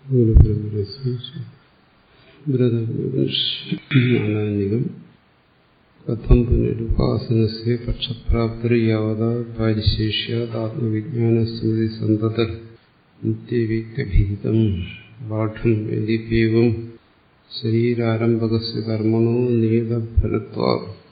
ബ്രതനാനികം കഥം പുനരുപാസനസ്യ പക്ഷപ്രാപ്തിർയാവത പാരിശേഷ്യാത്മവിജ്ഞാന സ്മൃതി സന്തത നിത്യവിക്തഭീതം പാഠം യതിപ്യവം ശരീരാരംഭകസ്യ കർമ്മണോ നിയതഫലത്വാ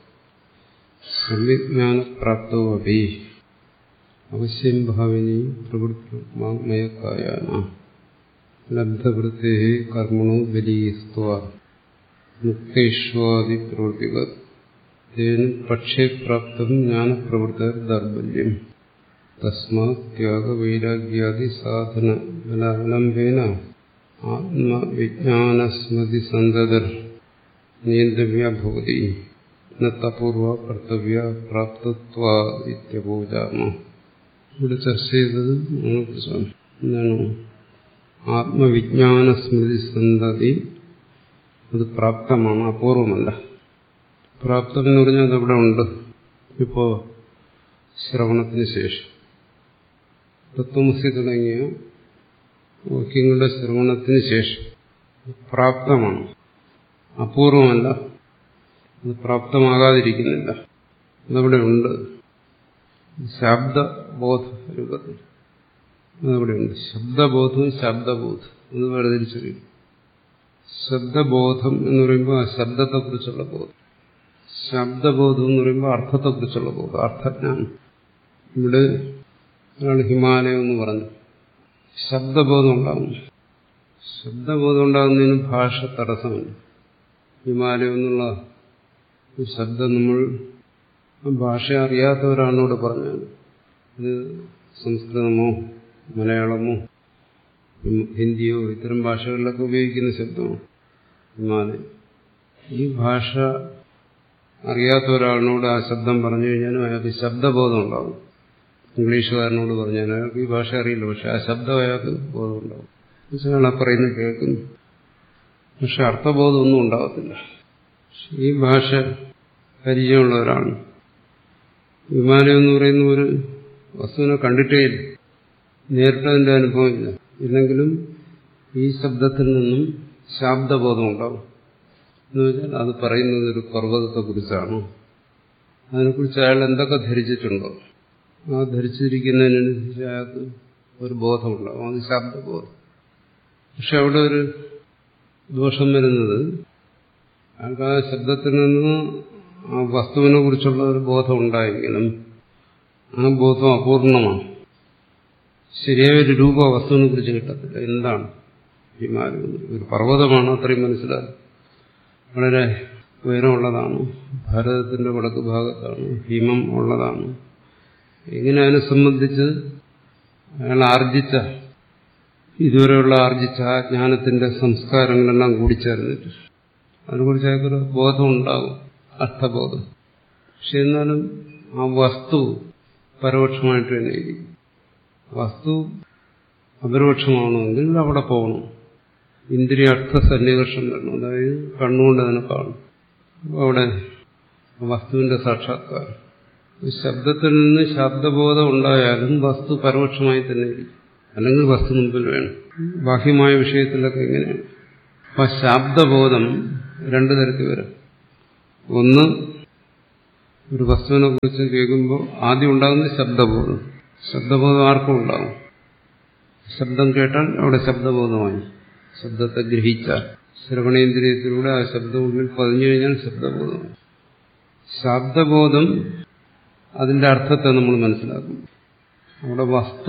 സംവിജ്ഞാനപ്രാപ്തോ അപി അവശ്യം ഭാവിനി പ്രവൃത്തിമയക്കായാന ലബ്ധവൃത്തേ കർമ്മണോ ബലീസ്ത്വ മുക്തൈഷ്വാദിപ്രവൃത്തിക തേന പക്ഷേ പ്രാപ്തം ജ്ഞാനപ്രവൃത്ത ദൗർബല്യം തസ്മാത് ത്യാഗവൈരാഗ്യാദി സാധന ബലാവലംബേന ആത്മവിജ്ഞാനസ്മൃതി സന്തതർ നിയന്ത്രവ്യ ഭവതി നത്തപൂർവ കർത്തവ്യ പ്രാപ്തത്വ ഇത്യപൂജാമ ഇവിടെ ചർച്ച ചെയ്തത് നമ്മളെക്കുറിച്ചാണ് എന്താണ് ആത്മവിജ്ഞാന സ്മൃതി സന്തതി അത് പ്രാപ്തമാണ് അപൂർവമല്ല പ്രാപ്തം എന്ന് പറഞ്ഞാൽ അതവിടെ ഉണ്ട് ഇപ്പോ ശ്രവണത്തിന് ശേഷം തത്വമസി തുടങ്ങിയ വാക്യങ്ങളുടെ ശ്രവണത്തിന് ശേഷം പ്രാപ്തമാണ് അപൂർവമല്ല അത് പ്രാപ്തമാകാതിരിക്കുന്നില്ല അതവിടെ ഉണ്ട് ശബ്ദബോധ രൂപത്തിൽ അതവിടെയുണ്ട് ശബ്ദബോധവും ശബ്ദബോധം അത് വേർതിരിച്ചറിയും ശബ്ദബോധം എന്ന് പറയുമ്പോൾ ആ ശബ്ദത്തെക്കുറിച്ചുള്ള ബോധം ശബ്ദബോധം എന്ന് പറയുമ്പോൾ അർത്ഥത്തെക്കുറിച്ചുള്ള ബോധം അർത്ഥജ്ഞാനം ഇവിടെ ഒരാൾ ഹിമാലയം എന്ന് പറഞ്ഞു ശബ്ദബോധം ഉണ്ടാകുന്നു ശബ്ദബോധം ഉണ്ടാകുന്നതിന് ഭാഷ തടസ്സമില്ല ഹിമാലയം എന്നുള്ള ശബ്ദം നമ്മൾ ഭാഷ അറിയാത്തവരാണോട് പറഞ്ഞാൽ ഇത് സംസ്കൃതമോ മലയാളമോ ഹിന്ദിയോ ഇത്തരം ഭാഷകളിലൊക്കെ ഉപയോഗിക്കുന്ന ശബ്ദമാണ് ഹിമാലയം ഈ ഭാഷ അറിയാത്ത ഒരാളിനോട് ആ ശബ്ദം പറഞ്ഞു കഴിഞ്ഞാലും അയാൾക്ക് ശബ്ദബോധം ഉണ്ടാകും ഇംഗ്ലീഷുകാരനോട് പറഞ്ഞാൽ അയാൾക്ക് ഈ ഭാഷ അറിയില്ല പക്ഷെ ആ ശബ്ദം അയാൾക്ക് ബോധം ഉണ്ടാവും അയാൾ പറയുന്നത് കേൾക്കുന്നു പക്ഷെ അർത്ഥബോധമൊന്നും ഉണ്ടാകത്തില്ല ഈ ഭാഷ പരിചയമുള്ളവരാണ് വിമാനം എന്ന് പറയുന്ന ഒരു വസ്തുവിനെ കണ്ടിട്ടേ ഇല്ല നേരിട്ട് അതിന്റെ അനുഭവമില്ല ഇല്ലെങ്കിലും ഈ ശബ്ദത്തിൽ നിന്നും ശാബ്ദബോധം ഉണ്ടാവും എന്ന് വെച്ചാൽ അത് പറയുന്നത് ഒരു പർവ്വതത്തെക്കുറിച്ചാണോ അതിനെക്കുറിച്ച് അയാൾ എന്തൊക്കെ ധരിച്ചിട്ടുണ്ടോ ആ ധരിച്ചിരിക്കുന്നതിനനുസരിച്ച് അയാൾക്ക് ഒരു ബോധമുണ്ടാവും അത് ശബ്ദബോധം പക്ഷെ അവിടെ ഒരു ദോഷം വരുന്നത് അയാൾക്ക് ആ ശബ്ദത്തിൽ നിന്ന് ആ വസ്തുവിനെ കുറിച്ചുള്ള ഒരു ബോധം ഉണ്ടായെങ്കിലും ആ ബോധം അപൂർണമാണ് ശരിയായ ഒരു രൂപ വസ്തുവിനെ കുറിച്ച് കിട്ടത്തില്ല എന്താണ് ഹിമാലയം ഒരു പർവ്വതമാണ് അത്രയും മനസ്സിലാകും വളരെ ഉയരമുള്ളതാണ് ഭാരതത്തിന്റെ വടക്ക് ഭാഗത്താണ് ഹിമം ഉള്ളതാണ് ഇങ്ങനെ അതിനെ സംബന്ധിച്ച് അയാൾ ആർജിച്ച ഇതുവരെയുള്ള ആർജിച്ച ആ ജ്ഞാനത്തിന്റെ സംസ്കാരങ്ങളെല്ലാം കൂടിച്ചേർന്നിട്ട് അതിനെക്കുറിച്ച് അയാൾക്കൊരു ബോധം ഉണ്ടാകും അർത്ഥബോധം പക്ഷെ എന്നാലും ആ വസ്തു പരോക്ഷമായിട്ട് തന്നെ ഇരിക്കും വസ്തു അപരോക്ഷമാണെങ്കിൽ അവിടെ പോകണം ഇന്ദ്രിയ അർത്ഥ സന്നികർഷം വരണം അതായത് കണ്ണുകൊണ്ട് അതിനെ കാണും അവിടെ വസ്തുവിന്റെ സാക്ഷാത്കാരം ശബ്ദത്തിൽ നിന്ന് ശബ്ദബോധം ഉണ്ടായാലും വസ്തു പരോക്ഷമായി തന്നെ ഇരിക്കും അല്ലെങ്കിൽ വസ്തു മുമ്പിൽ വേണം ബാഹ്യമായ വിഷയത്തിലൊക്കെ എങ്ങനെയാണ് അപ്പൊ ശബ്ദബോധം രണ്ടു തരത്തിൽ വരാം ഒന്ന് ഒരു വസ്തുവിനെ കുറിച്ച് കേൾക്കുമ്പോൾ ആദ്യം ഉണ്ടാകുന്ന ശബ്ദബോധം ശബ്ദബോധം ആർക്കും ഉണ്ടാകും ശബ്ദം കേട്ടാൽ അവിടെ ശബ്ദബോധമായി ശബ്ദത്തെ ഗ്രഹിച്ചാൽ ശ്രവണേന്ദ്രിയത്തിലൂടെ ആ ശബ്ദം ഉള്ളിൽ പതിഞ്ഞു കഴിഞ്ഞാൽ ശബ്ദബോധമായി ശബ്ദബോധം അതിന്റെ അർത്ഥത്തെ നമ്മൾ മനസ്സിലാക്കും അവിടെ വസ്തു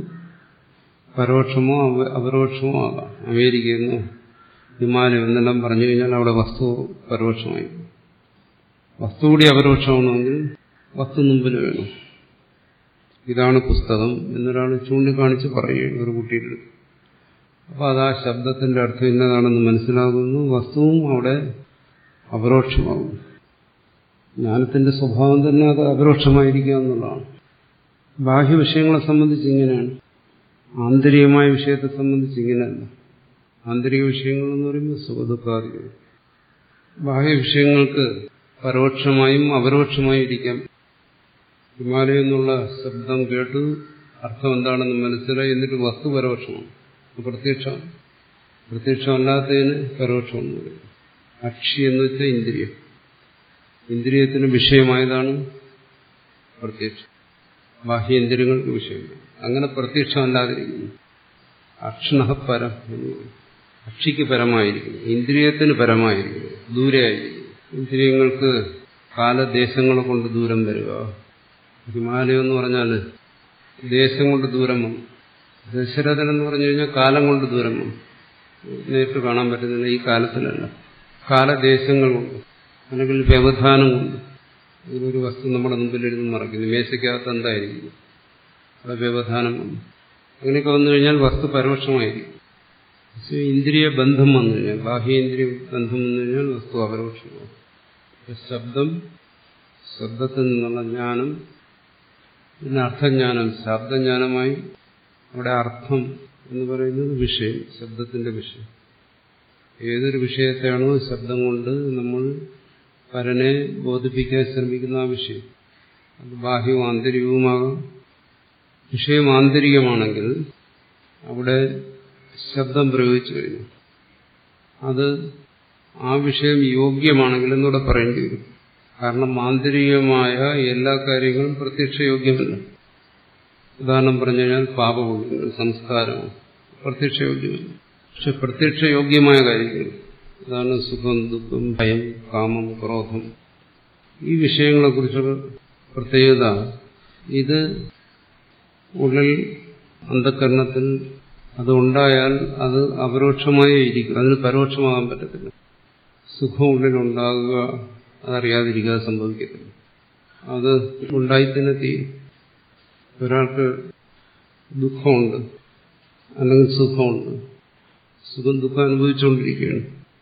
പരോക്ഷമോ അപരോക്ഷമോ ആകാം അമേരിക്കയെന്നോ ഹിമാലയം എന്നെല്ലാം പറഞ്ഞു കഴിഞ്ഞാൽ അവിടെ വസ്തു പരോക്ഷമായി വസ്തു കൂടി അപരോക്ഷമാണെങ്കിൽ വസ്തു മുമ്പിൽ വേണം ഇതാണ് പുസ്തകം എന്നൊരാൾ ചൂണ്ടിക്കാണിച്ച് പറയുകയാണ് ഒരു കുട്ടിയുടെ അപ്പോൾ അത് ആ ശബ്ദത്തിന്റെ അർത്ഥം ഇന്നതാണെന്ന് മനസ്സിലാകുന്നു വസ്തുവും അവിടെ അപരോക്ഷമാകും ജ്ഞാനത്തിന്റെ സ്വഭാവം തന്നെ അത് അപരോക്ഷമായിരിക്കുക എന്നുള്ളതാണ് ബാഹ്യ വിഷയങ്ങളെ സംബന്ധിച്ച് ഇങ്ങനെയാണ് ആന്തരികമായ വിഷയത്തെ സംബന്ധിച്ച് ഇങ്ങനെയല്ല ആന്തരിക വിഷയങ്ങൾ എന്ന് പറയുമ്പോൾ സുഖദുഃഖാദികൾ ബാഹ്യ വിഷയങ്ങൾക്ക് പരോക്ഷമായും അപരോക്ഷമായും ഇരിക്കാം ഹിമാലയം എന്നുള്ള ശബ്ദം കേട്ടു അർത്ഥം എന്താണെന്ന് മനസ്സിലായി എന്നിട്ട് വസ്തു പരോക്ഷമാണ് പ്രത്യക്ഷമാണ് പ്രത്യക്ഷമല്ലാത്തതിന് പരോക്ഷം എന്ന് പറയും അക്ഷി എന്ന് വെച്ചാൽ ഇന്ദ്രിയം ഇന്ദ്രിയത്തിന് വിഷയമായതാണ് പ്രത്യക്ഷം ബാഹ്യേന്ദ്രിയങ്ങൾക്ക് വിഷയമാണ് അങ്ങനെ പ്രത്യക്ഷമല്ലാതിരിക്കുന്നു അക്ഷണ പരം എന്ന് പറയും അക്ഷിക്ക് പരമായിരിക്കുന്നു ഇന്ദ്രിയത്തിന് പരമായിരിക്കുന്നു ദൂരെയായിരിക്കുന്നു ഇന്ദ്രിയങ്ങൾക്ക് കാലദേശങ്ങളെ കൊണ്ട് ദൂരം വരിക ഹിമാലയം എന്ന് പറഞ്ഞാൽ ദേശം കൊണ്ട് ദൂരം വന്നു ദശരഥൻ എന്ന് പറഞ്ഞു കഴിഞ്ഞാൽ കാലം കൊണ്ട് ദൂരം വന്നു നേരിട്ട് കാണാൻ പറ്റുന്നില്ല ഈ കാലത്തിലല്ല കാലദേശങ്ങൾ കൊണ്ട് അല്ലെങ്കിൽ വ്യവധാനം കൊണ്ട് ഇതിലൊരു വസ്തു നമ്മുടെ മുമ്പിലിരുന്ന് മറക്കുന്നു മേശയ്ക്കകത്ത് എന്തായിരിക്കും അവിടെ വ്യവധാനം വന്നു അങ്ങനെയൊക്കെ വന്നു കഴിഞ്ഞാൽ വസ്തു പരോക്ഷമായിരിക്കും പക്ഷേ ഇന്ദ്രിയ ബന്ധം വന്നു കഴിഞ്ഞാൽ ബാഹ്യേന്ദ്രിയ ബന്ധം വന്നു കഴിഞ്ഞാൽ വസ്തു അപരോക്ഷമാകും ശബ്ദം ശബ്ദത്തിൽ നിന്നുള്ള ജ്ഞാനം പിന്നെ അർത്ഥജ്ഞാനം ശബ്ദജ്ഞാനമായി അവിടെ അർത്ഥം എന്ന് പറയുന്നത് വിഷയം ശബ്ദത്തിന്റെ വിഷയം ഏതൊരു വിഷയത്തെയാണോ ശബ്ദം കൊണ്ട് നമ്മൾ പരനെ ബോധിപ്പിക്കാൻ ശ്രമിക്കുന്ന ആ വിഷയം അത് ബാഹ്യവും ആന്തരികവുമാകാം വിഷയം ആന്തരികമാണെങ്കിൽ അവിടെ ശബ്ദം പ്രയോഗിച്ചു കഴിഞ്ഞു അത് ആ വിഷയം യോഗ്യമാണെങ്കിൽ എന്നൂടെ പറയേണ്ടി വരും കാരണം ആന്തരികമായ എല്ലാ കാര്യങ്ങളും പ്രത്യക്ഷയോഗ്യമല്ല ഉദാഹരണം പറഞ്ഞു കഴിഞ്ഞാൽ പാപപുണ്യങ്ങൾ സംസ്കാരം പ്രത്യക്ഷയോഗ്യമല്ല പക്ഷെ പ്രത്യക്ഷയോഗ്യമായ കാര്യങ്ങൾ ഉദാഹരണം സുഖം ദുഃഖം ഭയം കാമം ക്രോധം ഈ വിഷയങ്ങളെക്കുറിച്ചുള്ള പ്രത്യേകത ഇത് ഉള്ളിൽ അന്ധകരണത്തിൽ അതുണ്ടായാൽ അത് അപരോക്ഷമായേ ഇരിക്കും അതിന് പരോക്ഷമാകാൻ പറ്റത്തില്ല സുഖം ഉള്ളിലുണ്ടാകുക അതറിയാതിരിക്കാതെ സംഭവിക്കത്തില്ല അത് ഉണ്ടായി തന്നെ തീരും ഒരാൾക്ക് ദുഃഖമുണ്ട് അല്ലെങ്കിൽ സുഖമുണ്ട് സുഖം ദുഃഖം അനുഭവിച്ചുകൊണ്ടിരിക്കുകയാണ്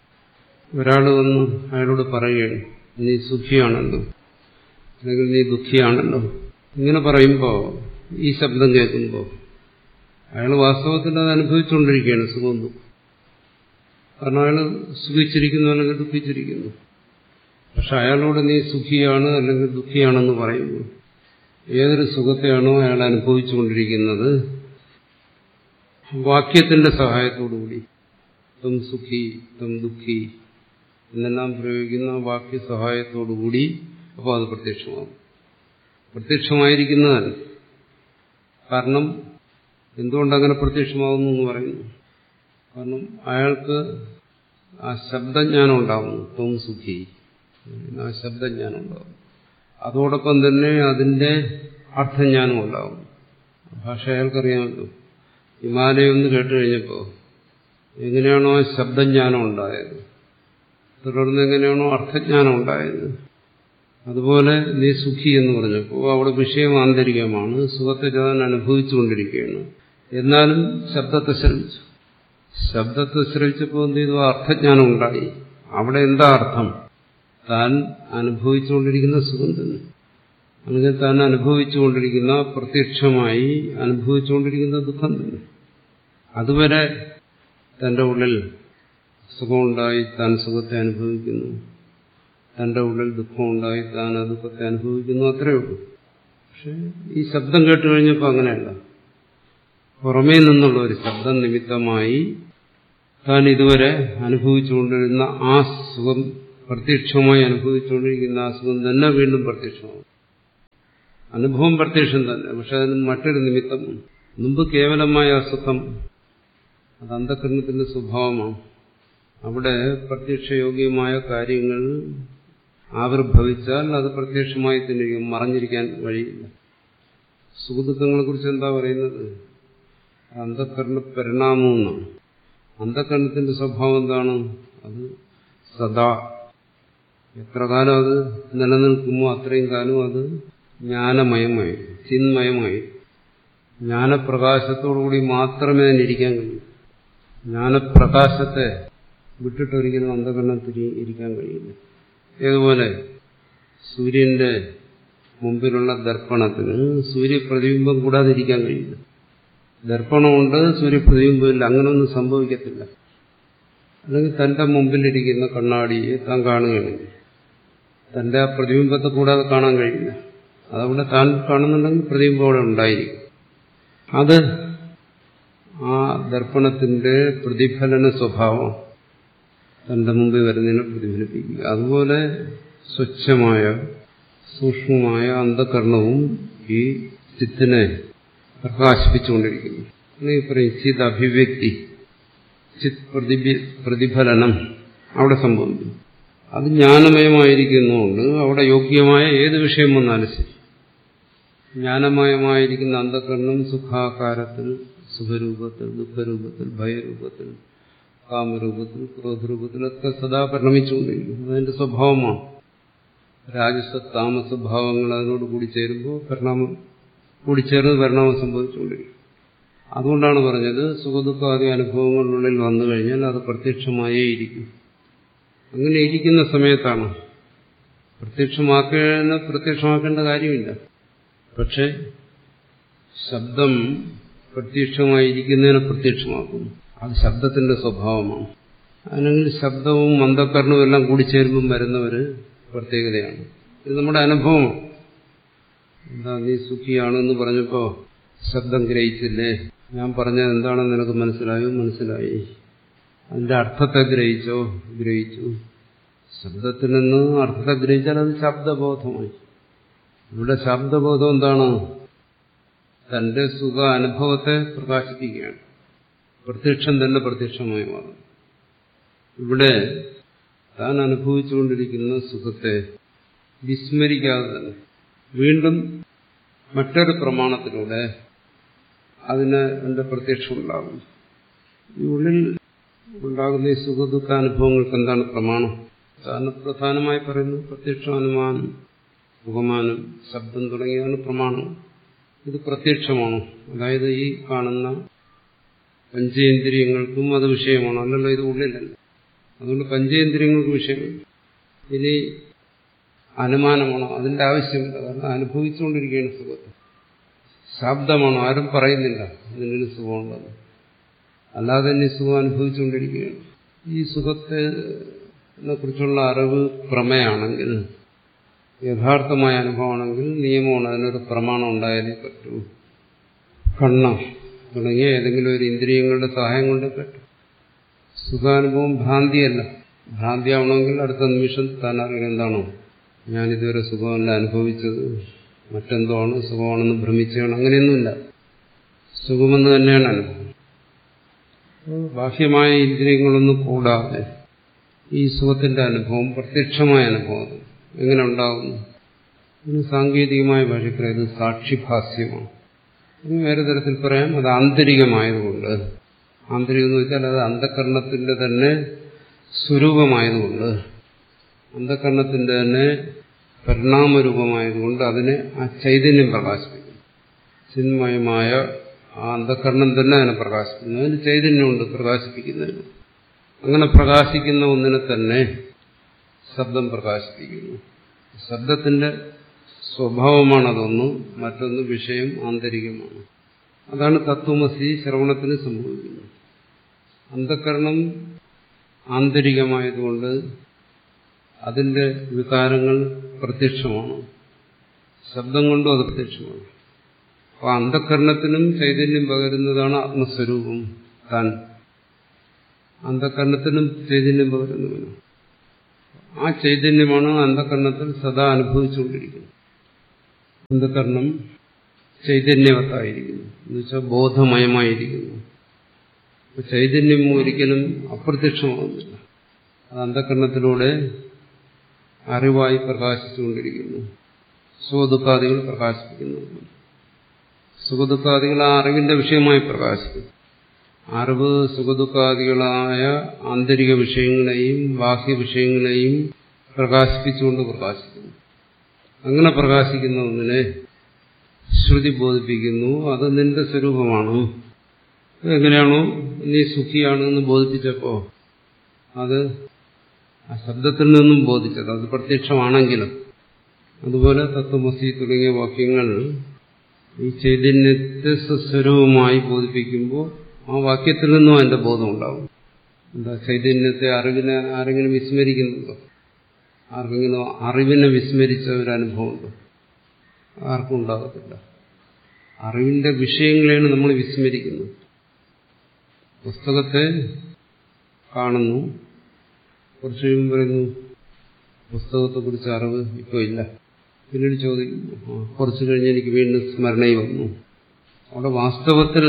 ഒരാൾ വന്ന് അയാളോട് പറയുകയാണ് നീ സുഖിയാണല്ലോ അല്ലെങ്കിൽ നീ ദുഃഖിയാണല്ലോ ഇങ്ങനെ പറയുമ്പോൾ ഈ ശബ്ദം കേൾക്കുമ്പോൾ അയാൾ വാസ്തവത്തിൽ അത് അനുഭവിച്ചുകൊണ്ടിരിക്കുകയാണ് സുഖം ദുഃഖം കാരണം അയാൾ സുഖിച്ചിരിക്കുന്നു അല്ലെങ്കിൽ ദുഃഖിച്ചിരിക്കുന്നു പക്ഷെ അയാളോട് നീ സുഖിയാണ് അല്ലെങ്കിൽ ദുഃഖിയാണെന്ന് പറയുമ്പോൾ ഏതൊരു സുഖത്തെയാണോ അയാൾ അനുഭവിച്ചുകൊണ്ടിരിക്കുന്നത് വാക്യത്തിന്റെ സഹായത്തോടുകൂടി തം സുഖി തം ദുഃഖി എന്നെല്ലാം പ്രയോഗിക്കുന്ന വാക്യ സഹായത്തോടുകൂടി അപ്പോൾ അത് പ്രത്യക്ഷമാകും പ്രത്യക്ഷമായിരിക്കുന്നതല്ല കാരണം എന്തുകൊണ്ടങ്ങനെ പ്രത്യക്ഷമാകുന്നു എന്ന് പറയുന്നു കാരണം അയാൾക്ക് ആ ശബ്ദജ്ഞാനം ഉണ്ടാകുന്നു ത്വം സുഖി ആ ശബ്ദജ്ഞാനം ഉണ്ടാകും അതോടൊപ്പം തന്നെ അതിന്റെ അർത്ഥജ്ഞാനം ഉണ്ടാകും ഭാഷ അയാൾക്കറിയാമല്ലോ ഹിമാലയം എന്ന് കേട്ട് കഴിഞ്ഞപ്പോൾ എങ്ങനെയാണോ ശബ്ദജ്ഞാനം ഉണ്ടായത് തുടർന്ന് എങ്ങനെയാണോ അർത്ഥജ്ഞാനം ഉണ്ടായത് അതുപോലെ നീ സുഖി എന്ന് പറഞ്ഞപ്പോൾ അവിടെ വിഷയം ആന്തരികമാണ് സുഖത്തെ താൻ അനുഭവിച്ചുകൊണ്ടിരിക്കുകയാണ് എന്നാലും ശബ്ദത്തെ ശ്രമിച്ചു ശബ്ദത്തെ ശ്രമിച്ചപ്പോൾ എന്ത് ചെയ്തു അർത്ഥജ്ഞാനം ഉണ്ടായി അവിടെ എന്താ അർത്ഥം താൻ അനുഭവിച്ചുകൊണ്ടിരിക്കുന്ന സുഖം തന്നെ അല്ലെങ്കിൽ താൻ അനുഭവിച്ചുകൊണ്ടിരിക്കുന്ന പ്രത്യക്ഷമായി അനുഭവിച്ചുകൊണ്ടിരിക്കുന്ന ദുഃഖം തന്നെ അതുവരെ തന്റെ ഉള്ളിൽ സുഖമുണ്ടായി താൻ സുഖത്തെ അനുഭവിക്കുന്നു തന്റെ ഉള്ളിൽ ദുഃഖമുണ്ടായി താൻ ആ ദുഃഖത്തെ അനുഭവിക്കുന്നു അത്രയേ ഉള്ളൂ പക്ഷെ ഈ ശബ്ദം കേട്ട് കഴിഞ്ഞപ്പോൾ അങ്ങനെയല്ല പുറമേ നിന്നുള്ള ഒരു ശബ്ദം നിമിത്തമായി താൻ ഇതുവരെ അനുഭവിച്ചുകൊണ്ടിരുന്ന ആ സുഖം പ്രത്യക്ഷമായി അനുഭവിച്ചുകൊണ്ടിരിക്കുന്ന ആ സുഖം തന്നെ വീണ്ടും പ്രത്യക്ഷമാവും അനുഭവം പ്രത്യക്ഷം തന്നെ പക്ഷെ അതിന് മറ്റൊരു നിമിത്തം മുമ്പ് കേവലമായ അസുഖം അത് അന്ധകരണത്തിന്റെ സ്വഭാവമാണ് അവിടെ പ്രത്യക്ഷയോഗ്യമായ കാര്യങ്ങൾ ആവിർഭവിച്ചാൽ അത് പ്രത്യക്ഷമായി തന്നെ മറഞ്ഞിരിക്കാൻ വഴിയില്ല സുഖദുഃഖങ്ങളെ കുറിച്ച് എന്താ പറയുന്നത് അന്ധകരണ പരിണാമം എന്നാണ് അന്ധകരണത്തിന്റെ സ്വഭാവം എന്താണ് അത് സദാ എത്ര കാലം അത് നിലനിൽക്കുമോ അത്രയും കാലം അത് ജ്ഞാനമയമായി ചിന്മയമായി ജ്ഞാനപ്രകാശത്തോടുകൂടി മാത്രമേ അതിനിരിക്കാൻ കഴിയൂ ജ്ഞാനപ്രകാശത്തെ വിട്ടിട്ടൊരിക്കലും അന്ധകരണത്തിൽ ഇരിക്കാൻ കഴിയില്ല ഏതുപോലെ സൂര്യന്റെ മുമ്പിലുള്ള ദർപ്പണത്തിന് സൂര്യപ്രതിബിംബം കൂടാതെ ഇരിക്കാൻ കഴിയില്ല ദർപ്പണമുണ്ട് സൂര്യപ്രതിബിംബമില്ല അങ്ങനെയൊന്നും സംഭവിക്കത്തില്ല അല്ലെങ്കിൽ തന്റെ മുമ്പിലിരിക്കുന്ന കണ്ണാടിയെ താൻ കാണുകയാണെങ്കിൽ തന്റെ ആ പ്രതിബിംബത്തെ കൂടാതെ കാണാൻ കഴിയില്ല അതവിടെ താൻ കാണുന്നുണ്ടെങ്കിൽ പ്രതിബിംബം അവിടെ ഉണ്ടായിരിക്കും അത് ആ ദർപ്പണത്തിന്റെ പ്രതിഫലന സ്വഭാവം തന്റെ മുമ്പിൽ വരുന്നതിനെ പ്രതിഫലിപ്പിക്കുക അതുപോലെ സ്വച്ഛമായ സൂക്ഷ്മമായ അന്ധകരണവും ഈ ചിത്തിനെ പ്രകാശിപ്പിച്ചുകൊണ്ടിരിക്കുന്നു ഈ പറയും ചിത് അഭിവ്യക്തി ചിത് പ്രതിഫലനം അവിടെ സംഭവിക്കും അത് ജ്ഞാനമയമായിരിക്കുന്നതുകൊണ്ട് അവിടെ യോഗ്യമായ ഏത് വിഷയം വന്നാലും ശരി ജ്ഞാനമയമായിരിക്കുന്ന അന്ധകരണം സുഖാകാരത്തിൽ സുഖരൂപത്തിൽ ദുഃഖരൂപത്തിൽ ഭയരൂപത്തിൽ കാമരൂപത്തിൽ ക്രോധരൂപത്തിലൊക്കെ സദാ പരിണമിച്ചുകൊണ്ടിരിക്കും അതിന്റെ സ്വഭാവമാണ് രാജസ താമസ ഭാവങ്ങൾ അതിനോട് കൂടി ചേരുമ്പോൾ പരിണാമം കൂടിച്ചേർന്ന് പരിണാമം സംഭവിച്ചുകൊണ്ടിരിക്കും അതുകൊണ്ടാണ് പറഞ്ഞത് സുഖദുഃഖാദി അനുഭവങ്ങളിനുള്ളിൽ വന്നു കഴിഞ്ഞാൽ അത് പ്രത്യക്ഷമായേ ഇരിക്കും അങ്ങനെ ഇരിക്കുന്ന സമയത്താണ് പ്രത്യക്ഷമാക്കേണ്ട പ്രത്യക്ഷമാക്കേണ്ട കാര്യമില്ല പക്ഷെ ശബ്ദം പ്രത്യക്ഷമായിരിക്കുന്നതിനെ പ്രത്യക്ഷമാക്കുന്നു അത് ശബ്ദത്തിന്റെ സ്വഭാവമാണ് അല്ലെങ്കിൽ ശബ്ദവും മന്ദക്കരണവും എല്ലാം കൂടി ചേരുമ്പം വരുന്ന ഒരു പ്രത്യേകതയാണ് ഇത് നമ്മുടെ അനുഭവം എന്താ നീ സുഖിയാണെന്ന് പറഞ്ഞപ്പോ ശബ്ദം ഗ്രഹിച്ചില്ലേ ഞാൻ പറഞ്ഞത് എന്താണെന്ന് നിനക്ക് മനസ്സിലായോ മനസ്സിലായി അതിന്റെ അർത്ഥത്തെ ഗ്രഹിച്ചോ ഗ്രഹിച്ചു ശബ്ദത്തിൽ നിന്ന് അർത്ഥത്തെ ഗ്രഹിച്ചാൽ അത് ശബ്ദബോധമായി ഇവിടെ ശബ്ദബോധം എന്താണ് തന്റെ സുഖ അനുഭവത്തെ പ്രകാശിപ്പിക്കുകയാണ് പ്രത്യക്ഷം തന്നെ പ്രത്യക്ഷമായി മാറും ഇവിടെ താൻ അനുഭവിച്ചുകൊണ്ടിരിക്കുന്ന സുഖത്തെ വിസ്മരിക്കാതെ തന്നെ വീണ്ടും മറ്റൊരു പ്രമാണത്തിലൂടെ അതിന് എന്റെ പ്രത്യക്ഷം ഉണ്ടാകും ഈ ഉള്ളിൽ ഉണ്ടാകുന്ന ഈ സുഖദുഃഖാനുഭവങ്ങൾക്ക് എന്താണ് പ്രമാണം കാരണം പ്രധാനമായി പറയുന്നു പ്രത്യക്ഷ അനുമാനം മുഖമാനം ശബ്ദം തുടങ്ങിയതാണ് പ്രമാണം ഇത് പ്രത്യക്ഷമാണ് അതായത് ഈ കാണുന്ന പഞ്ചേന്ദ്രിയങ്ങൾക്കും അത് വിഷയമാണ് അല്ലല്ലോ ഇത് ഉള്ളിലല്ല അതുകൊണ്ട് പഞ്ചേന്ദ്രിയങ്ങൾക്ക് വിഷയമില്ല ഇനി അനുമാനമാണോ അതിന്റെ ആവശ്യമില്ല കാരണം അനുഭവിച്ചുകൊണ്ടിരിക്കുകയാണ് സുഖത്തെ ശബ്ദമാണോ ആരും പറയുന്നില്ല അതിനൊരു സുഖമുണ്ടെന്ന് അല്ലാതെ തന്നെ സുഖം അനുഭവിച്ചുകൊണ്ടിരിക്കുകയാണ് ഈ സുഖത്തെ കുറിച്ചുള്ള അറിവ് പ്രമേയാണെങ്കിൽ യഥാർത്ഥമായ അനുഭവമാണെങ്കിൽ നിയമമാണ് അതിനൊരു പ്രമാണം ഉണ്ടായാലേ പറ്റൂ കണ്ണ തുടങ്ങിയ ഏതെങ്കിലും ഒരു ഇന്ദ്രിയങ്ങളുടെ സഹായം കൊണ്ട് പറ്റും സുഖാനുഭവം ഭ്രാന്തിയല്ല ഭ്രാന്തിയാവണമെങ്കിൽ അടുത്ത നിമിഷം താൻ അറിയുന്നത് എന്താണോ ഞാനിതുവരെ സുഖമല്ല അനുഭവിച്ചത് മറ്റെന്തോ ആണ് സുഖമാണെന്ന് ഭ്രമിച്ചാണ് അങ്ങനെയൊന്നുമില്ല സുഖമെന്ന് തന്നെയാണ് അനുഭവം ബാഹ്യമായ ഇന്ദ്രിയങ്ങളൊന്നും കൂടാതെ ഈ സുഖത്തിന്റെ അനുഭവം പ്രത്യക്ഷമായ അനുഭവം എങ്ങനെ ഉണ്ടാകുന്നു ഇതിന് സാങ്കേതികമായ ഭാഷയ്ക്ക് ഇത് സാക്ഷിഭാസ്യമാണ് ഇനി വേറെ തരത്തിൽ പറയാം അത് ആന്തരികമായതുകൊണ്ട് ആന്തരികം എന്ന് വെച്ചാൽ അത് അന്ധകരണത്തിന്റെ തന്നെ സ്വരൂപമായതുകൊണ്ട് അന്ധകരണത്തിന്റെ തന്നെ പരിണാമരൂപമായതുകൊണ്ട് അതിനെ ആ ചൈതന്യം പ്രകാശിപ്പിക്കും ചിന്മയമായ ആ അന്ധകരണം തന്നെ അതിനെ പ്രകാശിപ്പിക്കുന്നു അതിന് ചൈതന്യമുണ്ട് പ്രകാശിപ്പിക്കുന്നതിന് അങ്ങനെ പ്രകാശിക്കുന്ന ഒന്നിനെ തന്നെ ശബ്ദം പ്രകാശിപ്പിക്കുന്നു ശബ്ദത്തിന്റെ സ്വഭാവമാണ് അതൊന്ന് മറ്റൊന്ന് വിഷയം ആന്തരികമാണ് അതാണ് തത്വമസി ശ്രവണത്തിന് സംഭവിക്കുന്നത് അന്ധകരണം ആന്തരികമായതുകൊണ്ട് അതിന്റെ വികാരങ്ങൾ പ്രത്യക്ഷമാണ് ശബ്ദം കൊണ്ടും അത് പ്രത്യക്ഷമാണ് അപ്പൊ അന്ധകരണത്തിനും ചൈതന്യം പകരുന്നതാണ് ആത്മസ്വരൂപം താൻ അന്ധകരണത്തിനും ചൈതന്യം പകരുന്നവനും ആ ചൈതന്യമാണ് അന്ധകരണത്തിൽ സദാ അനുഭവിച്ചുകൊണ്ടിരിക്കുന്നത് അന്ധകരണം ചൈതന്യവത്തായിരിക്കുന്നു എന്നുവെച്ചാൽ ബോധമയമായിരിക്കുന്നു അപ്പൊ ചൈതന്യം ഒരിക്കലും അപ്രത്യക്ഷമാകുന്നില്ല അത് അന്ധകരണത്തിലൂടെ അറിവായി പ്രകാശിച്ചുകൊണ്ടിരിക്കുന്നു സുഖദുഃഖാദികൾ പ്രകാശിപ്പിക്കുന്നു സുഖദുഃഖാദികൾ ആ അറിവിന്റെ വിഷയമായി പ്രകാശിക്കുന്നു അറിവ് സുഖദുഃഖാദികളായ ആന്തരിക വിഷയങ്ങളെയും ബാഹ്യ വിഷയങ്ങളെയും പ്രകാശിപ്പിച്ചുകൊണ്ട് പ്രകാശിക്കുന്നു അങ്ങനെ പ്രകാശിക്കുന്ന ഒന്നിനെ ശ്രുതി ബോധിപ്പിക്കുന്നു അത് നിന്റെ സ്വരൂപമാണ് എങ്ങനെയാണോ നീ സുഖിയാണെന്ന് ബോധിപ്പിച്ചപ്പോ അത് ആ ശബ്ദത്തിൽ നിന്നും ബോധിച്ചത് അത് പ്രത്യക്ഷമാണെങ്കിലും അതുപോലെ തത്വമസി തുടങ്ങിയ വാക്യങ്ങൾ ഈ ചൈതന്യത്തെ സ്വസ്വരൂപമായി ബോധിപ്പിക്കുമ്പോൾ ആ വാക്യത്തിൽ നിന്നും അതിന്റെ ബോധം ഉണ്ടാവും എന്താ ചൈതന്യത്തെ അറിവിനെ ആരെങ്കിലും വിസ്മരിക്കുന്നുണ്ടോ ആർക്കെങ്കിലും അറിവിനെ വിസ്മരിച്ച ഒരു അനുഭവമുണ്ടോ ആർക്കും ഉണ്ടാകത്തില്ല അറിവിന്റെ വിഷയങ്ങളെയാണ് നമ്മൾ വിസ്മരിക്കുന്നത് പുസ്തകത്തെ കാണുന്നു കുറച്ച് കഴിയുമ്പോൾ പറയുന്നു പുസ്തകത്തെക്കുറിച്ച് അറിവ് ഇപ്പോൾ ഇല്ല പിന്നീട് ചോദിക്കുന്നു "ആ, കുറച്ച് കഴിഞ്ഞ് എനിക്ക് വീണ്ടും സ്മരണയിൽ വന്നു അവിടെ വാസ്തവത്തിൽ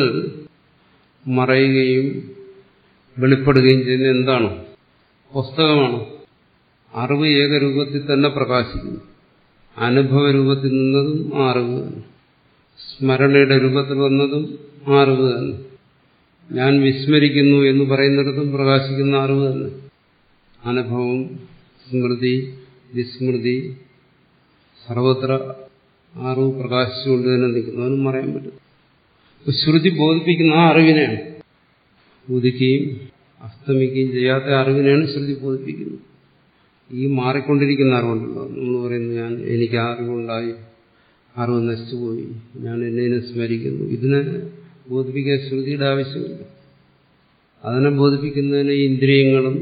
മറയുകയും വെളിപ്പെടുകയും ചെയ്യുന്ന എന്താണ് പുസ്തകമാണ് അറിവ് ഏകരൂപത്തിൽ തന്നെ പ്രകാശിക്കുന്നു അനുഭവ രൂപത്തിൽ നിന്നതും ആ അറിവ് തന്നെ സ്മരണയുടെ രൂപത്തിൽ വന്നതും ആ അറിവ് തന്നെ ഞാൻ വിസ്മരിക്കുന്നു എന്ന് പറയുന്നിടത്തും പ്രകാശിക്കുന്ന അറിവ് തന്നെ അനുഭവം സ്മൃതി വിസ്മൃതി സർവത്ര അറിവ് പ്രകാശിച്ചുകൊണ്ട് തന്നെ നിൽക്കുന്നു അതൊന്നും പറയാൻ പറ്റും അപ്പൊ ശ്രുതി ബോധിപ്പിക്കുന്ന ആ അറിവിനെയാണ് ഉദിക്കുകയും അസ്തമിക്കുകയും ചെയ്യാത്ത അറിവിനെയാണ് ശ്രുതി ബോധിപ്പിക്കുന്നത് ഈ മാറിക്കൊണ്ടിരിക്കുന്ന അറിവുണ്ടല്ലോ നമ്മൾ പറയുന്നു ഞാൻ എനിക്ക് ആ അറിവുണ്ടായി അറിവ് നശിച്ചുപോയി ഞാൻ എന്നെ സ്മരിക്കുന്നു ഇതിനെ ബോധിപ്പിക്കാൻ ശ്രുതിയുടെ ആവശ്യമില്ല അതിനെ ബോധിപ്പിക്കുന്നതിന് ഈ ഇന്ദ്രിയങ്ങളും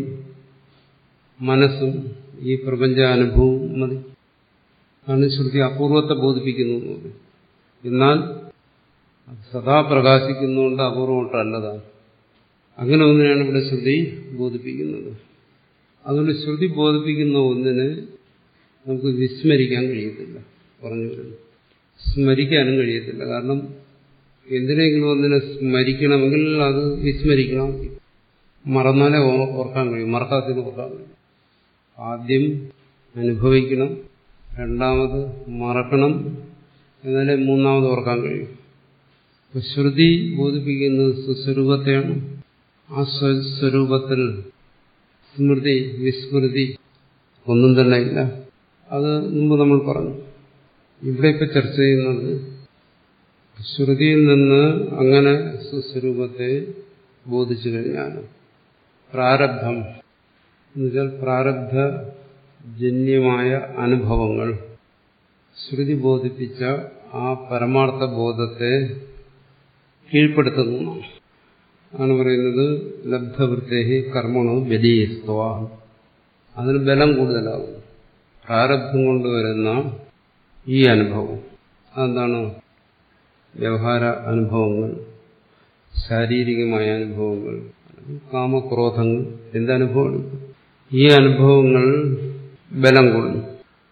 മനസ്സും ഈ പ്രപഞ്ചാനുഭവവും മതി ആണ് ശ്രുതി അപൂർവത്തെ ബോധിപ്പിക്കുന്നു എന്ന് പറയും. എന്നാൽ അത് സദാ പ്രകാശിക്കുന്നതുകൊണ്ട് അപൂർവമായിട്ടല്ലതാണ് അങ്ങനെ ഒന്നിനാണ് ഇവിടെ ശ്രുതി ബോധിപ്പിക്കുന്നത് അതുകൊണ്ട് ശ്രുതി ബോധിപ്പിക്കുന്ന ഒന്നിനെ നമുക്ക് വിസ്മരിക്കാൻ കഴിയത്തില്ല പറഞ്ഞു വരുന്നു സ്മരിക്കാനും കഴിയത്തില്ല കാരണം എന്തിനെങ്കിലും ഒന്നിനെ സ്മരിക്കണമെങ്കിൽ അത് വിസ്മരിക്കണം മറന്നാലേ ഓ- ഓർക്കാൻ കഴിയും മറക്കാത്തിന് ഓർക്കാൻ കഴിയും ആദ്യം അനുഭവിക്കണം രണ്ടാമത് മറക്കണം എന്നാലേ മൂന്നാമത് ഓർക്കാൻ കഴിയും അപ്പൊ ശ്രുതി ബോധിപ്പിക്കുന്നത് സ്വസ്വരൂപത്തെയാണ് ആ സ്വസ്വരൂപത്തിൽ സ്മൃതി വിസ്മൃതി ഒന്നും തന്നെ ഇല്ല അത് മുമ്പ് നമ്മൾ പറഞ്ഞു ഇവിടെ ഇപ്പൊ ചർച്ച ചെയ്യുന്നത് ശ്രുതിയിൽ നിന്ന് അങ്ങനെ സുസ്വരൂപത്തെ ബോധിച്ചു കഴിഞ്ഞാൽ പ്രാരബ്ധം എന്നുവെച്ചാൽ പ്രാരബ്ധജന്യമായ അനുഭവങ്ങൾ ശ്രുതി ബോധിപ്പിച്ച ആ പരമാർത്ഥ ബോധത്തെ കീഴ്പ്പെടുത്തുന്നു ആണ് പറയുന്നത് ലബ്ധവൃത്തേഹി കർമ്മണോ ബലീസ്ത്വ അതിന് ബലം കൂടുതലാകും പ്രാരബ്ധം കൊണ്ടുവരുന്ന ഈ അനുഭവം അതെന്താണ് വ്യവഹാര അനുഭവങ്ങൾ ശാരീരികമായ അനുഭവങ്ങൾ കാമക്രോധങ്ങൾ എന്തനുഭവമാണ് ഈ അനുഭവങ്ങൾ ബലം കൂടുന്നു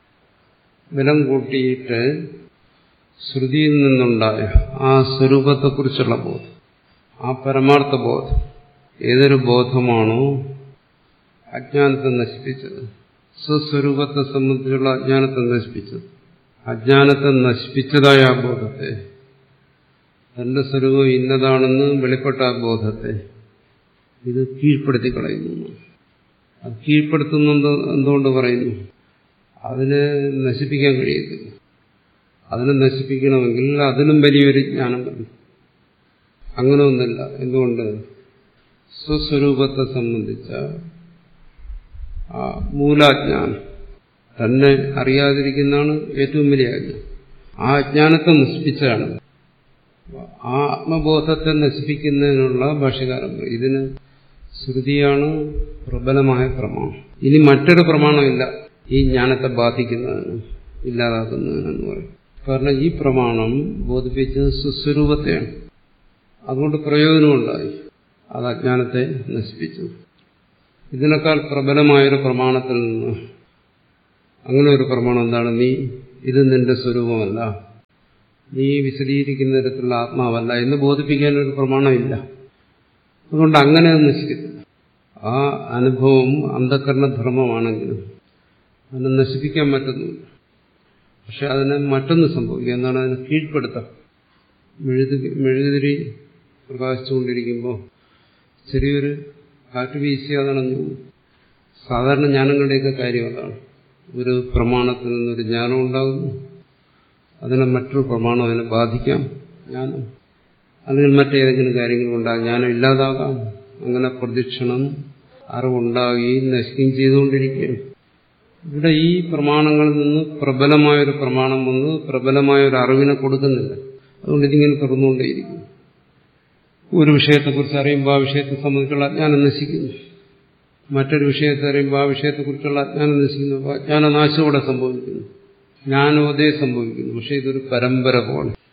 ബലം കൂട്ടിയിട്ട് ശ്രുതിയിൽ നിന്നുണ്ടായ ആ സ്വരൂപത്തെക്കുറിച്ചുള്ള ബോധം ആ പരമാർത്ഥ ബോധം ഏതൊരു ബോധമാണോ അജ്ഞാനത്തെ നശിപ്പിച്ചത് സ്വസ്വരൂപത്തെ സംബന്ധിച്ചുള്ള അജ്ഞാനത്തെ നശിപ്പിച്ചത് അജ്ഞാനത്തെ നശിപ്പിച്ചതായ ആ ബോധത്തെ തന്റെ സ്വരൂപം ഇന്നതാണെന്ന് വെളിപ്പെട്ട ആ ബോധത്തെ ഇത് കീഴ്പ്പെടുത്തി കളയുന്നു അത് കീഴ്പ്പെടുത്തുന്നത് എന്തുകൊണ്ട് പറയുന്നു അതിനെ നശിപ്പിക്കാൻ കഴിയത്തില്ല അതിനെ നശിപ്പിക്കണമെങ്കിൽ അതിനും വലിയൊരു ജ്ഞാനം വേണം അങ്ങനെ ഒന്നല്ല എന്തുകൊണ്ട് സ്വസ്വരൂപത്തെ സംബന്ധിച്ച ആ മൂലാജ്ഞാനം തന്നെ അറിയാതിരിക്കുന്നതാണ് ഏറ്റവും വലിയ അജ്ഞാനം ആ അജ്ഞാനത്തെ നശിപ്പിച്ചതാണ് ആ ആത്മബോധത്തെ നശിപ്പിക്കുന്നതിനുള്ള ഭാഷ്യകാരം പറയും. ഇതിന് ശ്രുതിയാണ് പ്രബലമായ പ്രമാണം ഇനി മറ്റൊരു പ്രമാണമില്ല ഈ ജ്ഞാനത്തെ ബാധിക്കുന്നതിന് ഇല്ലാതാക്കുന്നതിനെന്ന് പറയും കാരണം ഈ പ്രമാണം ബോധിപ്പിച്ചത് സുസ്വരൂപത്തെയാണ് അതുകൊണ്ട് പ്രയോജനമുണ്ടായി അത് അജ്ഞാനത്തെ നശിപ്പിച്ചു ഇതിനേക്കാൾ പ്രബലമായൊരു പ്രമാണത്തിൽ നിന്ന് അങ്ങനെ ഒരു പ്രമാണം എന്താണ് നീ ഇത് നിന്റെ സ്വരൂപമല്ല നീ വിശദീകരിക്കുന്ന തരത്തിലുള്ള ആത്മാവല്ല എന്ന് ബോധിപ്പിക്കാൻ ഒരു പ്രമാണമില്ല അതുകൊണ്ട് അങ്ങനെ അത് നശിക്കത്തില്ല ആ അനുഭവം അന്ധകരണധർമ്മമാണെങ്കിലും അതിനെ നശിപ്പിക്കാൻ പറ്റുന്നില്ല പക്ഷെ അതിനെ മറ്റൊന്ന് സംഭവിക്കുക എന്താണ് അതിനെ കീഴ്പ്പെടുത്താം മെഴുതി മെഴുകുതിരി പ്രകാശിച്ചുകൊണ്ടിരിക്കുമ്പോൾ ചെറിയൊരു കാറ്റ് വീശി അതണഞ്ഞു പോകും. സാധാരണ ജ്ഞാനങ്ങളുടെയൊക്കെ കാര്യം അതാണ് ഒരു പ്രമാണത്തിൽ നിന്നൊരു ജ്ഞാനം ഉണ്ടാകുന്നു അതിനെ മറ്റൊരു പ്രമാണം അതിനെ ബാധിക്കാം ജ്ഞാനം അല്ലെങ്കിൽ മറ്റേതെങ്കിലും കാര്യങ്ങൾ ഉണ്ടാകും ജ്ഞാനം ഇല്ലാതാകാം അങ്ങനെ പ്രദക്ഷിണം അറിവുണ്ടാകുകയും നശിക്കുകയും ചെയ്തുകൊണ്ടിരിക്കുകയാണ് ഇവിടെ ഈ പ്രമാണങ്ങളിൽ നിന്ന് പ്രബലമായൊരു പ്രമാണം വന്ന് പ്രബലമായ ഒരു അറിവിനെ കൊടുക്കുന്നില്ല അതുകൊണ്ട് ഇതിങ്ങനെ തുറന്നുകൊണ്ടേയിരിക്കുന്നു ഒരു വിഷയത്തെക്കുറിച്ച് അറിയുമ്പോൾ ആ വിഷയത്തെ സംബന്ധിച്ചുള്ള അജ്ഞാനം നശിക്കുന്നു മറ്റൊരു വിഷയത്തെ അറിയുമ്പോൾ ആ വിഷയത്തെക്കുറിച്ചുള്ള അജ്ഞാനം നശിക്കുന്നു അപ്പോൾ അജ്ഞാനനാശം ഇവിടെ സംഭവിക്കുന്നു ജ്ഞാനോദയം സംഭവിക്കുന്നു പക്ഷെ ഇതൊരു പരമ്പര പോലെ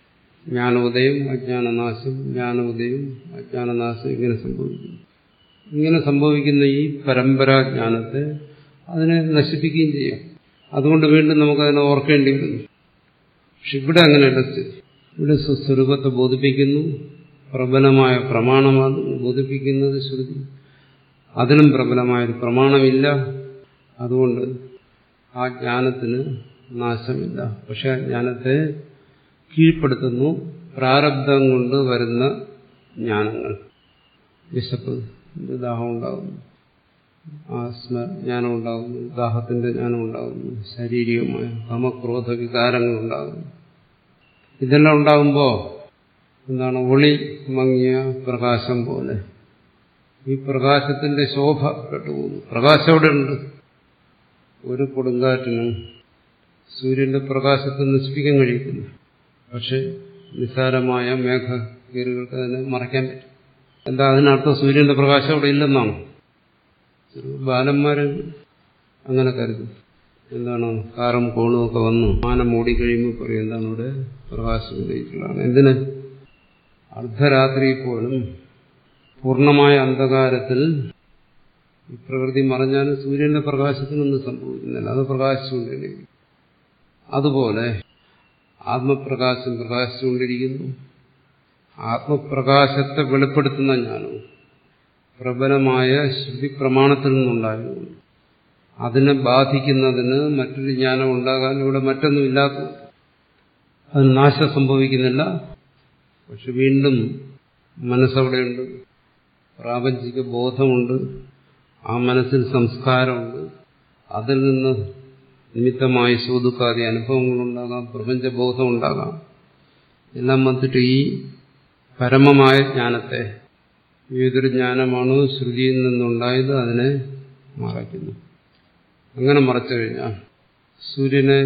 ജ്ഞാനോദയം അജ്ഞാനനാശം ജ്ഞാനോദയം അജ്ഞാനനാശം ഇങ്ങനെ സംഭവിക്കുന്നു ഇങ്ങനെ സംഭവിക്കുന്ന ഈ പരമ്പരാജ്ഞാനത്തെ അതിനെ നശിപ്പിക്കുകയും ചെയ്യാം അതുകൊണ്ട് വീണ്ടും നമുക്കതിനെ ഓർക്കേണ്ടി വരുന്നു പക്ഷെ ഇവിടെ അങ്ങനെയല്ല സ്ഥിതി ഇവിടെ സ്വസ്വരൂപത്തെ ബോധിപ്പിക്കുന്നു പ്രബലമായ പ്രമാണമാണ് ബോധിപ്പിക്കുന്നത് ശ്രുതി അതിനും പ്രബലമായൊരു പ്രമാണമില്ല അതുകൊണ്ട് ആ ജ്ഞാനത്തിന് നാശമില്ല പക്ഷെ ആ ജ്ഞാനത്തെ കീഴ്പ്പെടുത്തുന്നു പ്രാരബ്ധം കൊണ്ട് വരുന്ന ജ്ഞാനങ്ങൾ വിശപ്പ് ദാഹം ഉണ്ടാകുന്നു ആസ്മ ജ്ഞാനം ഉണ്ടാകുന്നു ദാഹത്തിന്റെ ജ്ഞാനം ഉണ്ടാകുന്നു ശാരീരികമായ കാമക്രോധ വികാരങ്ങൾ ഉണ്ടാകുന്നു ഇതെല്ലാം ഉണ്ടാകുമ്പോൾ എന്താണ് ഒളി മങ്ങിയ പ്രകാശം പോലെ ഈ പ്രകാശത്തിന്റെ ശോഭ കെട്ടുപോകുന്നു പ്രകാശം അവിടെ ഉണ്ട് ഒരു കൊടുങ്കാറ്റിനും സൂര്യന്റെ പ്രകാശത്തെ നശിപ്പിക്കാൻ കഴിയത്തില്ല പക്ഷെ നിസ്സാരമായ മേഘകീറുകൾക്ക് അതിനെ മറയ്ക്കാൻ പറ്റും എന്താ അതിനർത്ഥം സൂര്യന്റെ പ്രകാശം അവിടെ ഇല്ലെന്നാണ് ബാലന്മാര് അങ്ങനെ കരുതും എന്താണ് കാറും കോണും ഒക്കെ വന്നു മാനം മൂടിക്കഴിയുമ്പോൾ പറയും എന്താണ് ഇവിടെ പ്രകാശം ഉന്നയിച്ചുള്ളതാണ് എന്തിന് അർദ്ധരാത്രി പോലും പൂർണ്ണമായ അന്ധകാരത്തിൽ ഈ പ്രകൃതി മറഞ്ഞാലും സൂര്യന്റെ പ്രകാശത്തിനൊന്നും സംഭവിക്കുന്നില്ല അത് പ്രകാശിച്ചുകൊണ്ടിരിക്കും അതുപോലെ ആത്മപ്രകാശം പ്രകാശിച്ചുകൊണ്ടിരിക്കുന്നു ആത്മപ്രകാശത്തെ വെളിപ്പെടുത്തുന്ന ജ്ഞാനവും പ്രബലമായ ശ്രുതി പ്രമാണത്തിൽ നിന്നുണ്ടായതുകൊണ്ട് അതിനെ ബാധിക്കുന്നതിന് മറ്റൊരു ജ്ഞാനം ഉണ്ടാകാൻ ഇവിടെ മറ്റൊന്നും ഇല്ലാത്ത അതിന് നാശം സംഭവിക്കുന്നില്ല പക്ഷെ വീണ്ടും മനസ്സവിടെയുണ്ട് പ്രാപഞ്ചിക ബോധമുണ്ട് ആ മനസ്സിൽ സംസ്കാരമുണ്ട് അതിൽ നിന്ന് നിമിത്തമായി സൂതുക്കാതെ അനുഭവങ്ങളുണ്ടാകാം പ്രപഞ്ചബോധം ഉണ്ടാകാം എല്ലാം വന്നിട്ട് ഈ പരമമായ ജ്ഞാനത്തെ ഏതൊരു ജ്ഞാനമാണോ ശ്രുതിയിൽ നിന്നുണ്ടായത് അതിനെ മറയ്ക്കുന്നു അങ്ങനെ മറച്ചു കഴിഞ്ഞാൽ സൂര്യനെ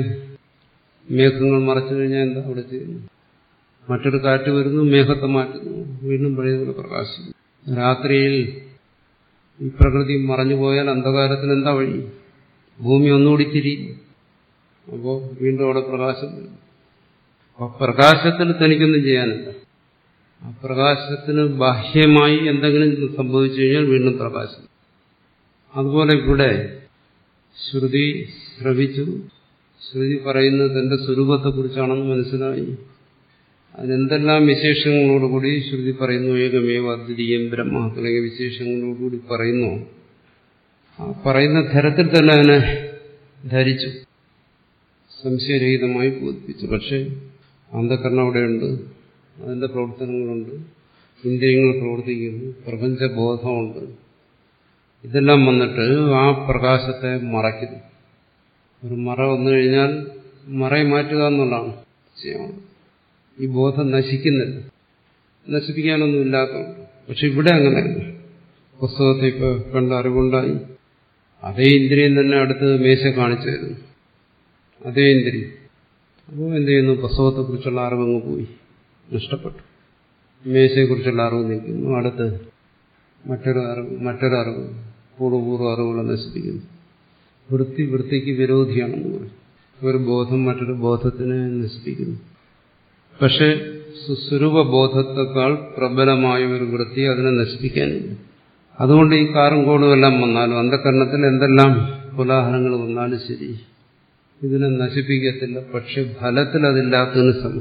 മേഘങ്ങൾ മറച്ചു കഴിഞ്ഞാൽ എന്താ അവിടെ ചെയ്യുന്നു മറ്റൊരു കാറ്റ് വരുന്നു മേഘത്തെ മാറ്റുന്നു വീണ്ടും പഴയതുപോലെ പ്രകാശിക്കുന്നു രാത്രിയിൽ ഈ പ്രകൃതി മറഞ്ഞു പോയാൽ അന്ധകാരത്തിന് എന്താ വഴി ഭൂമി ഒന്നുകൂടി തിരിയും അപ്പോൾ വീണ്ടും അവിടെ പ്രകാശം വരും അപ്പൊ പ്രകാശത്തിൽ തനിക്കൊന്നും ചെയ്യാനില്ല ആ പ്രകാശത്തിന് ബാഹ്യമായി എന്തെങ്കിലും സംഭവിച്ചു കഴിഞ്ഞാൽ വീണ്ടും പ്രകാശം അതുപോലെ ഇവിടെ ശ്രുതി ശ്രവിച്ചു ശ്രുതി പറയുന്നത് തന്റെ സ്വരൂപത്തെക്കുറിച്ചാണെന്ന് മനസ്സിലായി അതിനെന്തെല്ലാം വിശേഷങ്ങളോടുകൂടി ശ്രുതി പറയുന്നു ഏകമേവ അദ്വിതീയം ബ്രഹ്മ തുടങ്ങിയ വിശേഷങ്ങളോടുകൂടി പറയുന്നു ആ പറയുന്ന തരത്തിൽ തന്നെ അതിനെ ധരിച്ചു സംശയരഹിതമായി ബോധിപ്പിച്ചു പക്ഷേ അന്ധകരണം അവിടെയുണ്ട് അതിന്റെ പ്രവർത്തനങ്ങളുണ്ട് ഇന്ദ്രിയങ്ങൾ പ്രവർത്തിക്കുന്നു പ്രപഞ്ചബോധമുണ്ട് ഇതെല്ലാം വന്നിട്ട് ആ പ്രകാശത്തെ മറയ്ക്കുന്നു ഒരു മറ വന്നു കഴിഞ്ഞാൽ മറയെ മാറ്റുക എന്നുള്ളതാണ് ചെയ്യണം ഈ ബോധം നശിക്കുന്നില്ല നശിപ്പിക്കാനൊന്നും ഇല്ലാത്തതുകൊണ്ട് പക്ഷെ ഇവിടെ അങ്ങനെയല്ല പുസ്തകത്തെ ഇപ്പൊ കണ്ട അറിവുണ്ടായി അതേ ഇന്ദ്രിയം തന്നെ അടുത്ത് മേശ കാണിച്ചു തരുന്നു അതേ ഇന്ദ്രിയം അപ്പോൾ എന്ത് ചെയ്യുന്നു പുസ്തകത്തെക്കുറിച്ചുള്ള അറിവങ്ങ് പോയി നഷ്ടപ്പെട്ടു മേശയെക്കുറിച്ചുള്ള അറിവ് നിൽക്കുന്നു അടുത്ത് മറ്റൊരു അറിവ് മറ്റൊരറിവ് പൂർവ്വപൂർവ്വ അറിവുകളെ നശിപ്പിക്കുന്നു വൃത്തി വൃത്തിക്ക് വിരോധിയാണെന്ന് പറയും ഒരു ബോധം മറ്റൊരു ബോധത്തിനെ നശിപ്പിക്കുന്നു പക്ഷെ സുസ്വരൂപ ബോധത്തെക്കാൾ പ്രബലമായ ഒരു വൃത്തി അതിനെ നശിപ്പിക്കാനില്ല അതുകൊണ്ട് ഈ കാറും കോടും എല്ലാം വന്നാലും അന്ധകരണത്തിൽ എന്തെല്ലാം കോലാഹലങ്ങൾ വന്നാലും ശരി ഇതിനെ നശിപ്പിക്കത്തില്ല പക്ഷെ ഫലത്തിൽ അതില്ലാത്തതിന് സമം